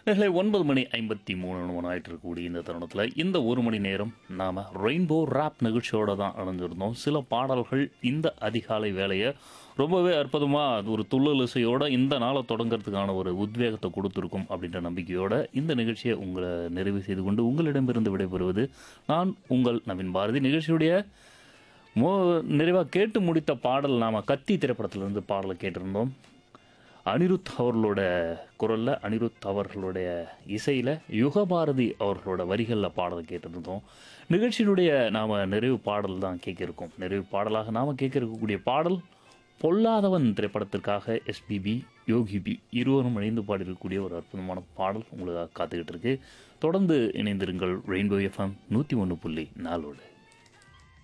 நேர்களே ஒன்பது மணி ஐம்பத்தி மூணு மணி ஆயிட்டு இருக்கக்கூடிய இந்த தருணத்தில் இந்த ஒரு மணி நேரம் நாம் ரெயின்போ ராப் நிகழ்ச்சியோட தான் அணைஞ்சிருந்தோம் சில பாடல்கள் இந்த அதிகாலை வேலையை ரொம்பவே அற்புதமாக அது ஒரு துள்ளல் இசையோட இந்த நாளை தொடங்கிறதுக்கான ஒரு உத்வேகத்தை கொடுத்துருக்கும் அப்படின்ற நம்பிக்கையோட இந்த நிகழ்ச்சியை உங்களை நிறைவு செய்து கொண்டு உங்களிடமிருந்து விடைபெறுவது நான் உங்கள் நவீன் பாரதி நிகழ்ச்சியுடைய மோ நிறைவாக கேட்டு முடித்த பாடல் நாம் கத்தி திரைப்படத்திலிருந்து பாடலை கேட்டிருந்தோம் அனிருத் அவர்களோட குரலில் அனிருத் அவர்களுடைய இசையில் யுகபாரதி அவர்களோட வரிகளில் பாடலை கேட்டிருந்தோம் நிகழ்ச்சியினுடைய நாம் நிறைவு பாடல் தான் கேட்க இருக்கோம் நிறைவு பாடலாக நாம் கேட்க இருக்கக்கூடிய பாடல் பொல்லாதவன் திரைப்படத்திற்காக எஸ்பிபி யோகி பி இருவரும் இணைந்து பாடியிருக்கக்கூடிய ஒரு அற்புதமான பாடல் உங்களுக்காக காத்துக்கிட்டு இருக்கு தொடர்ந்து இணைந்திருங்கள் ரெயின்போ எஃப்எம் நூற்றி ஒன்று புள்ளி நாலோடு